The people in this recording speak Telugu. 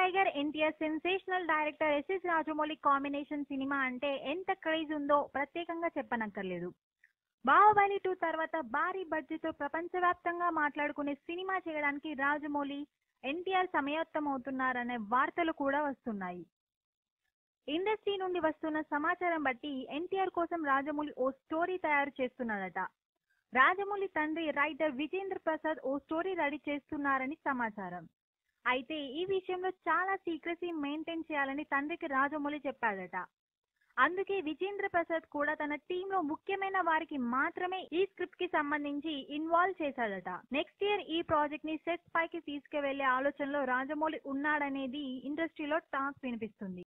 tiger NTR sensational director SS Rajamouli combination cinema అంటే ఎంత క్రేజ్ ఉందో ప్రత్యేకంగా చెప్పనక్కర్లేదు బాహుబలి టూ తర్వాత భారీ బడ్జెట్ తో ప్రపంచవ్యాప్తంగా మాట్లాడుకునే సినిమా చేయడానికి రాజమౌళి ఎన్టీఆర్ సమయోత్తమవుతున్నారనే వార్తలు కూడా వస్తున్నాయి ఇండస్ట్రీ నుండి వస్తున్న సమాచారం బట్టి ఎన్టీఆర్ కోసం రాజమౌళి ఓ స్టోరీ తయారు చేస్తున్నాడట రాజమౌళి తండ్రి రైటర్ విజేంద్ర ప్రసాద్ ఓ స్టోరీ రెడీ చేస్తున్నారని సమాచారం అయితే ఈ విషయంలో చాలా సీక్రసీ మెయింటైన్ చేయాలని తండ్రికి రాజమౌళి చెప్పాడట అందుకే విజేంద్ర ప్రసాద్ కూడా తన టీమ్ లో ముఖ్యమైన వారికి మాత్రమే ఈ స్క్రిప్ట్ కి సంబంధించి ఇన్వాల్వ్ చేశాడట నెక్స్ట్ ఇయర్ ఈ ప్రాజెక్ట్ ని సెట్ పైకి తీసుకువెళ్లే ఆలోచనలో రాజమౌళి ఉన్నాడనేది ఇండస్ట్రీలో టాక్ వినిపిస్తుంది